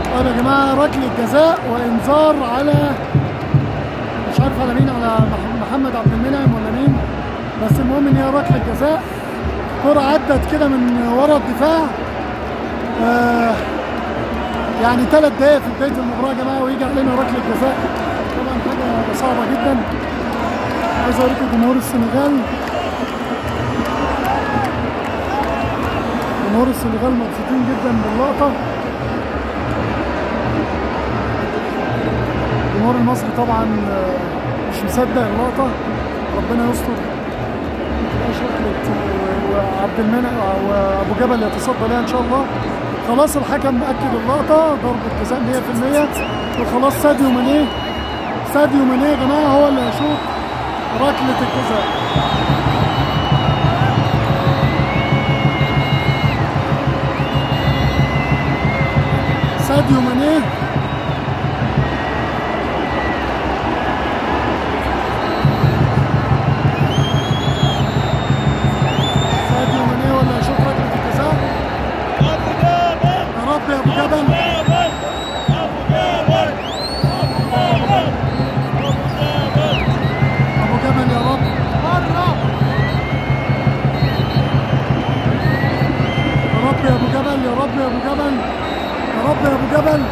طيب يا جماعه ركله جزاء وانذار على مش عارف على مين على مح- محمد عبد المنعم ولا مين بس المهم ان هي ركله جزاء كرة عدت كده من ورا الدفاع آه يعني ثلاث دقايق في بدايه المباراه يا جماعه ويجي علينا ركله جزاء طبعا حاجه صعبه جدا عايز اوريكم جمهور السنغال جمهور السنغال مبسوطين جدا باللقطه الجمهور المصري طبعا آه، مش مصدق اللقطه ربنا يستر مبقاش ركله و- وعبد المنعم وابو جبل يتصدى لها ان شاء الله خلاص الحكم مأكد اللقطه ضربه جزاء 100% وخلاص ساديو ماني ساديو ماني يا جماعه هو اللي هيشوط ركله الجزاء ساديو ماني ساديو ماني ولا هيشوط ركله الجزاء يا رب يا ابو جبل ابو جبل يا رب يا رب يا ابو جبل يا رب يا ابو جبل يا رب يا ابو جبل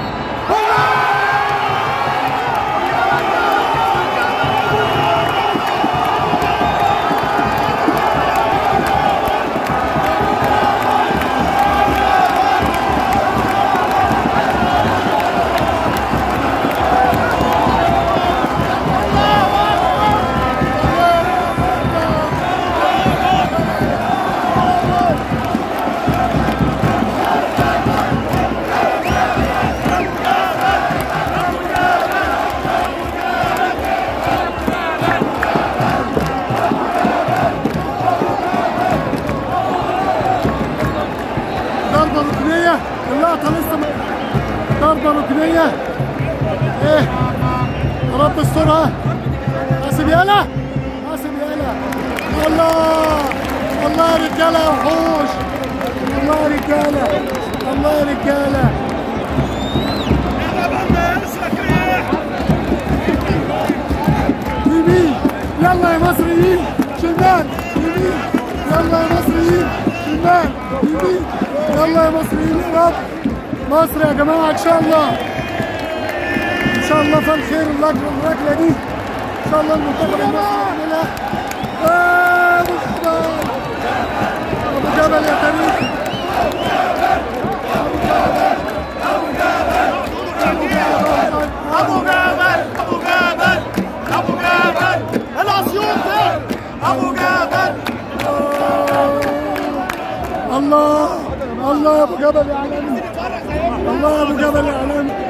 ضربة ركنية اللقطة لسه م... ضربة ركنية ايه يا رب استرها قاسم يالا قاسم يالا الله الله يا رجالة يا وحوش الله يا رجالة الله يا رجالة يمين يلا يا مصريين شمال يمين يلا يا مصريين شمال يمين يلا يا مصريين يا رب مصر يا جماعة إن شاء الله إن شاء الله فالخير الركلة الركلة دي إن شاء الله المنتخب المصري يعملها آه مصر أبو جبل يا تاريخ ابو جبل ابو جبل ابو جبل الاسيوطي ابو جبل الله الله يا ابو جبل يا عالمي الله يا ابو جبل يا عالمي